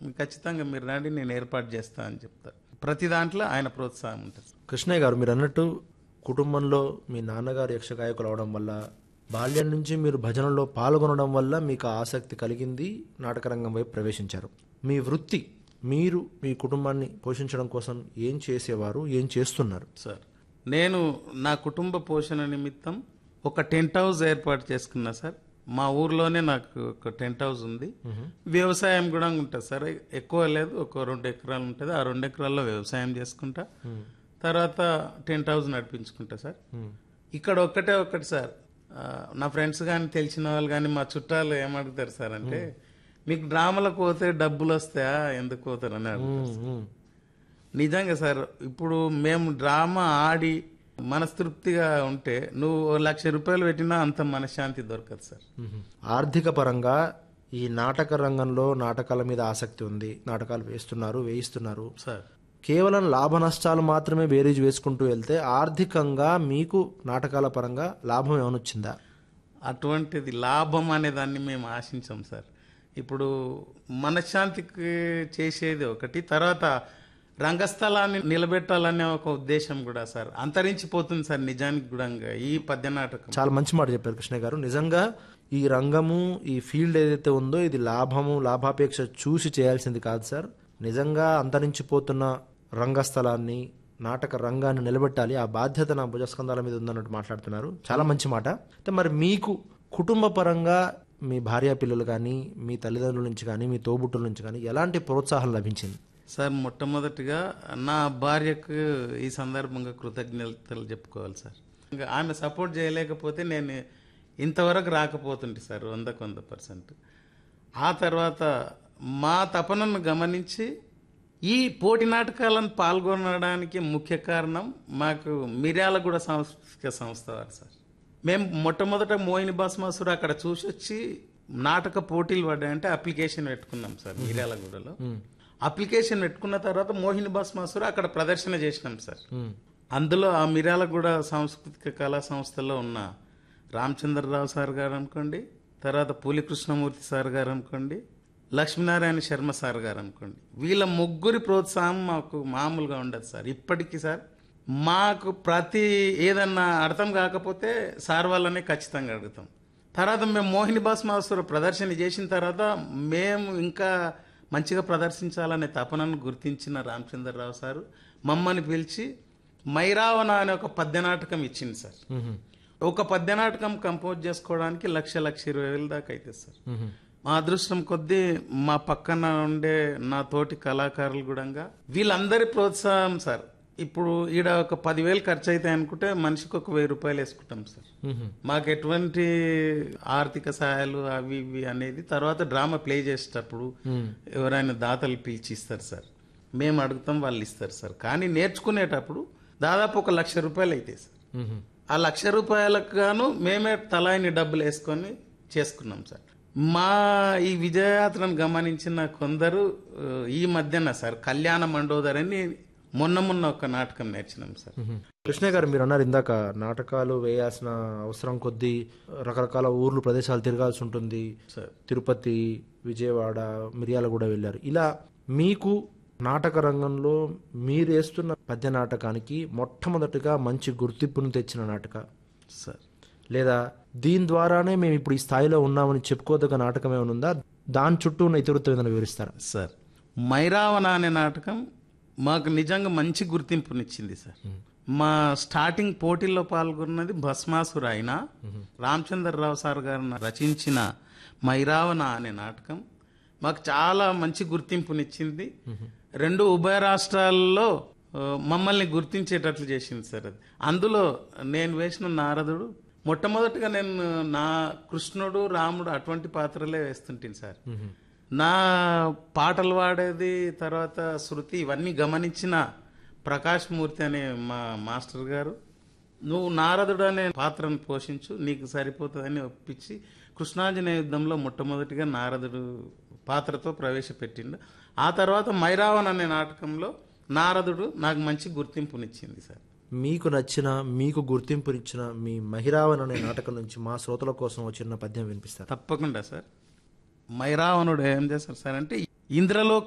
ఖచ్చితంగా మీరు రండి నేను ఏర్పాటు చేస్తా అని చెప్తారు ప్రతి దాంట్లో ఆయన ప్రోత్సాహం ఉంటుంది కృష్ణయ్య గారు మీరు అన్నట్టు కుటుంబంలో మీ నాన్నగారు యక్షగాయకులు అవడం వల్ల బాల్యం నుంచి మీరు భజనలో పాల్గొనడం వల్ల మీకు ఆసక్తి కలిగింది నాటకరంగం వైపు ప్రవేశించారు మీ వృత్తి మీరు మీ కుటుంబాన్ని పోషించడం కోసం ఏం చేసేవారు ఏం చేస్తున్నారు సార్ నేను నా కుటుంబ పోషణ నిమిత్తం ఒక టెంట్ హౌస్ ఏర్పాటు చేసుకున్నా సార్ మా ఊర్లోనే నాకు ఒక టెంట్ హౌస్ ఉంది వ్యవసాయం కూడా ఉంటుంది సార్ ఎక్కువ లేదు ఒక రెండు ఎకరాలు ఉంటుంది ఆ రెండు ఎకరాల్లో వ్యవసాయం చేసుకుంటా తర్వాత టెంట్ హౌస్ నడిపించుకుంటా సార్ ఇక్కడ ఒక్కటే ఒక్కటి సార్ ఆ, నా ఫ్రెండ్స్ కానీ తెలిసిన వాళ్ళు కానీ మా చుట్టాలు ఏమడుగుతారు సార్ అంటే మీకు డ్రామాలకు పోతే డబ్బులు వస్తాయా ఎందుకు పోతారు అని అడుగుతారు సార్. నిజంగా సార్ ఇప్పుడు మేము డ్రామా ఆడి మనస్తృప్తిగా ఉంటే నువ్వు ఓ లక్ష రూపాయలు పెట్టినా అంత మనశ్శాంతి దొరకదు సార్ ఆర్థిక పరంగా ఈ నాటక రంగంలో నాటకాల మీద ఆసక్తి ఉంది నాటకాలు వేస్తున్నారు వేయిస్తున్నారు సార్ కేవలం లాభ నష్టాలు మాత్రమే బేరీజ్ వేసుకుంటూ వెళ్తే ఆర్థికంగా మీకు నాటకాల పరంగా లాభం ఏమైనా వచ్చిందా అటువంటిది లాభం అనే దాన్ని మేము ఆశించాం సార్ ఇప్పుడు మనశ్శాంతికి చేసేది ఒకటి తర్వాత రంగస్థలాన్ని నిలబెట్టాలనే ఒక ఉద్దేశం కూడా సార్ అంతరించిపోతుంది సార్ నిజానికి కూడా ఈ పద్య నాటకం చాలా మంచి మాట చెప్పారు కృష్ణ గారు నిజంగా ఈ రంగము ఈ ఫీల్డ్ ఏదైతే ఉందో ఇది లాభము లాభాపేక్ష చూసి చేయాల్సింది కాదు సార్ నిజంగా అంతరించిపోతున్న రంగస్థలాన్ని నాటక రంగాన్ని నిలబెట్టాలి ఆ బాధ్యత నా భుజస్కంధాల మీద ఉందన్నట్టు మాట్లాడుతున్నారు చాలా మంచి మాట అయితే మరి మీకు కుటుంబ పరంగా మీ భార్య పిల్లలు కానీ మీ తల్లిదండ్రుల నుంచి కానీ మీ తోబుట్టుల నుంచి కానీ ఎలాంటి ప్రోత్సాహం లభించింది సార్ మొట్టమొదటిగా నా భార్యకు ఈ సందర్భంగా కృతజ్ఞతలు చెప్పుకోవాలి సార్ ఇంకా ఆమె సపోర్ట్ చేయలేకపోతే నేను ఇంతవరకు రాకపోతుంటే సార్ వందకు వంద పర్సెంట్ ఆ తర్వాత మా తపనను గమనించి ఈ పోటీ నాటకాలను పాల్గొనడానికి ముఖ్య కారణం మాకు మిర్యాలగూడ సాంస్కృతిక సంస్థ వారు సార్ మేము మొట్టమొదట మోహిని భస్మాసురు అక్కడ చూసి వచ్చి నాటక పోటీలు పడ్డాయంటే అప్లికేషన్ పెట్టుకున్నాం సార్ మిర్యాలగూడలో అప్లికేషన్ పెట్టుకున్న తర్వాత మోహిని భస్మాసురు అక్కడ ప్రదర్శన చేసినాం సార్ అందులో ఆ మిర్యాలగూడ సాంస్కృతిక కళా సంస్థలో ఉన్న రామచంద్రరావు సార్ గారు అనుకోండి తర్వాత పూలి కృష్ణమూర్తి సార్ గారు అనుకోండి లక్ష్మీనారాయణ శర్మ సార్ గారు అనుకోండి వీళ్ళ ముగ్గురి ప్రోత్సాహం మాకు మామూలుగా ఉండదు సార్ ఇప్పటికీ సార్ మాకు ప్రతి ఏదన్నా అర్థం కాకపోతే సార్ వాళ్ళనే ఖచ్చితంగా అడుగుతాం తర్వాత మేము మోహిని బాస్ మాస్టర్ ప్రదర్శన చేసిన తర్వాత మేము ఇంకా మంచిగా ప్రదర్శించాలనే తపనను గుర్తించిన రామచంద్రరావు సారు మమ్మల్ని పిలిచి మైరావణ అనే ఒక పద్య నాటకం ఇచ్చింది సార్ ఒక పద్య నాటకం కంపోజ్ చేసుకోవడానికి లక్ష లక్ష ఇరవై వేలు దాకా అవుతుంది సార్ మా అదృష్టం కొద్దీ మా పక్కన ఉండే నా తోటి కళాకారులు కూడా వీళ్ళందరి ప్రోత్సాహం సార్ ఇప్పుడు ఈడ ఒక పదివేలు ఖర్చు అవుతాయి అనుకుంటే మనిషికి ఒక వెయ్యి రూపాయలు వేసుకుంటాం సార్ మాకు ఎటువంటి ఆర్థిక సహాయాలు అవి ఇవి అనేది తర్వాత డ్రామా ప్లే చేసేటప్పుడు ఎవరైనా దాతలు పిలిచి ఇస్తారు సార్ మేము అడుగుతాం వాళ్ళు ఇస్తారు సార్ కానీ నేర్చుకునేటప్పుడు దాదాపు ఒక లక్ష రూపాయలు అవుతాయి సార్ ఆ లక్ష రూపాయలకు గాను మేమే తలాయిని డబ్బులు వేసుకొని చేసుకున్నాం సార్ మా ఈ విజయయాత్రను గమనించిన కొందరు ఆ, ఈ మధ్యన సార్ కళ్యాణ మండోదరని మొన్న మొన్న ఒక నాటకం నేర్చినాం సార్ కృష్ణ గారు మీరు అన్నారు ఇందాక నాటకాలు వేయాల్సిన అవసరం కొద్దీ రకరకాల ఊర్లు ప్రదేశాలు తిరగాల్సి ఉంటుంది సార్ తిరుపతి విజయవాడ మిర్యాలగూడ వెళ్ళారు ఇలా మీకు నాటక రంగంలో మీరు వేస్తున్న పద్య నాటకానికి మొట్టమొదటిగా మంచి గుర్తింపును తెచ్చిన నాటక సార్ లేదా దీని ద్వారానే మేము ఇప్పుడు ఈ స్థాయిలో ఉన్నామని చెప్పుకోదగ్గ నాటకం ఏమైనా ఉందా దాని చుట్టూ ఉన్న ఇతరులతో ఏదైనా వివరిస్తారా సార్ మైరావణ అనే నాటకం మాకు నిజంగా మంచి గుర్తింపునిచ్చింది సార్ మా స్టార్టింగ్ పోటీల్లో పాల్గొన్నది భస్మాసుర అయిన రామచంద్రరావు సార్ గారు రచించిన మైరావణ అనే నాటకం మాకు చాలా మంచి గుర్తింపునిచ్చింది రెండు ఉభయ రాష్ట్రాల్లో ఆ, మమ్మల్ని గుర్తించేటట్లు చేసింది సార్ అది అందులో నేను వేసిన నారదుడు మొట్టమొదటిగా నేను నా కృష్ణుడు రాముడు అటువంటి పాత్రలే వేస్తుంటాను సార్ నా పాటలు పాడేది తర్వాత శృతి ఇవన్నీ గమనించిన ప్రకాష్ మూర్తి అనే మా మాస్టర్ గారు నువ్వు నారదుడు అనే పాత్రను పోషించు నీకు సరిపోతుందని ఒప్పించి కృష్ణాంజనేయ యుద్ధంలో మొట్టమొదటిగా నారదుడు పాత్రతో ప్రవేశపెట్టిండు ఆ తర్వాత మైరావన్ అనే నాటకంలో నారదుడు నాకు మంచి గుర్తింపునిచ్చింది సార్ మీకు నచ్చిన మీకు గుర్తింపునిచ్చిన మీ మహిరావన్ అనే నాటకం నుంచి మా శ్రోతల కోసం ఒక చిన్న పద్యం వినిపిస్తారు తప్పకుండా సార్ మైరావణుడు ఏం చేస్తారు సార్ అంటే ఇంద్రలోక